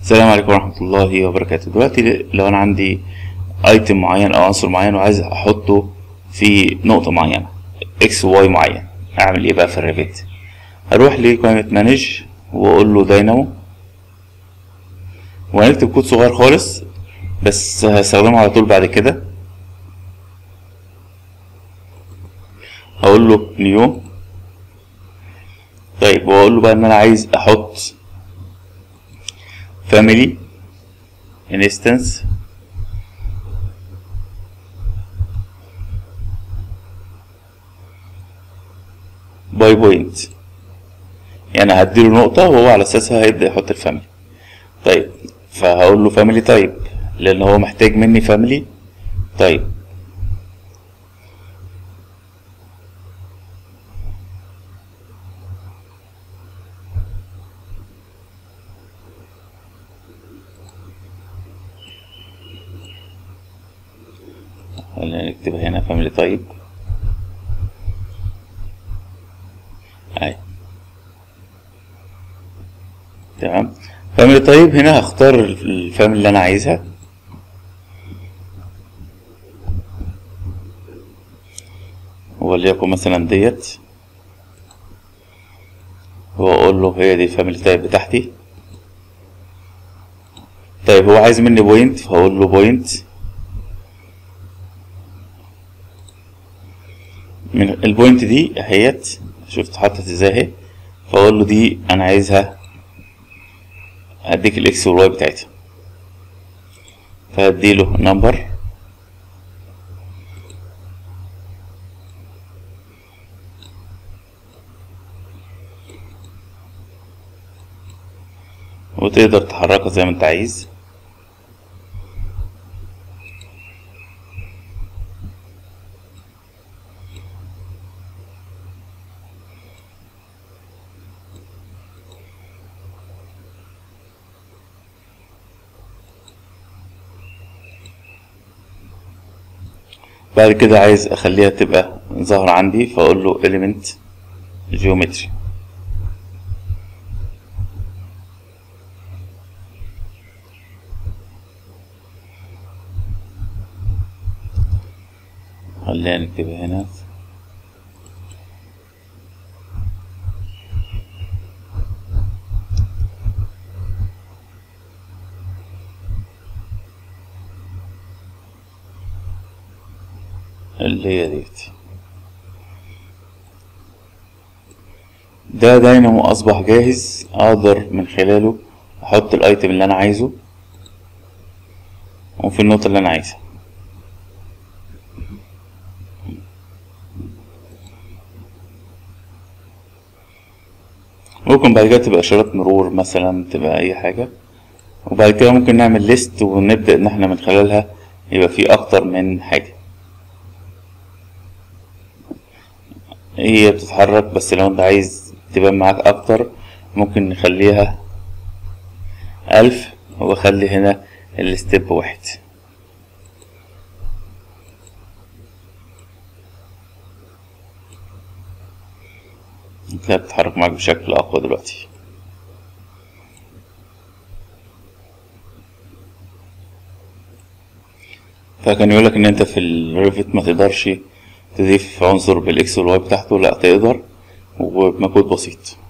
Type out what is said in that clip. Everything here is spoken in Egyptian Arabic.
السلام عليكم ورحمة الله وبركاته دلوقتي لو أنا عندي ايتم معين أو عنصر معين وعايز أحطه في نقطة معينة اكس وواي معين أعمل إيه بقى في الريفيت هروح لقائمة مانج وأقول له داينامو وهنكتب كود صغير خالص بس هستخدمه على طول بعد كده هقول له نيو طيب واقول له بقى ان انا عايز احط فاميلي انستنس باي بوينت يعني هديله نقطة وهو على أساسها هيبدأ يحط الفاميلي طيب فهقول له فاميلي طيب لأن هو محتاج مني فاميلي طيب خلينا نكتبها هنا فاميلي طيب اهي تمام فاميلي طيب هنا هختار الفاميلي اللي انا عايزها وليكن مثلا ديت واقول له هي دي الفاميلي تايب بتاعتي طيب هو عايز مني بوينت فهقول له بوينت من البوينت دي اهيت شفت اتحطت ازاي اهي فاقول له دي انا عايزها هديك الاكس والواي بتاعتها فهديله نمبر وتقدر تحركها زي ما انت عايز بعد كده عايز اخليها تبقى ظاهرة عندي فاقول له element geometry خلينا نكتبها هنا اللي هي ديت ده داينامو اصبح جاهز اقدر من خلاله احط الايتم اللي انا عايزه وفي النقطة اللي انا عايزها ممكن بعد كده تبقى اشارات مرور مثلا تبقى اي حاجة وبعد كده ممكن نعمل ليست ونبدأ ان احنا من خلالها يبقى في اكتر من حاجة هي بتتحرك بس لو انت عايز تبان معاك اكتر ممكن نخليها الف واخلي هنا الستيب واحد هتلاقيها بتتحرك معاك بشكل اقوى دلوقتي فكان يقولك ان انت في الريفت ما تقدرش تضيف عنصر بالاكس والواي بتاعته لا تقدر وبمجهود بسيط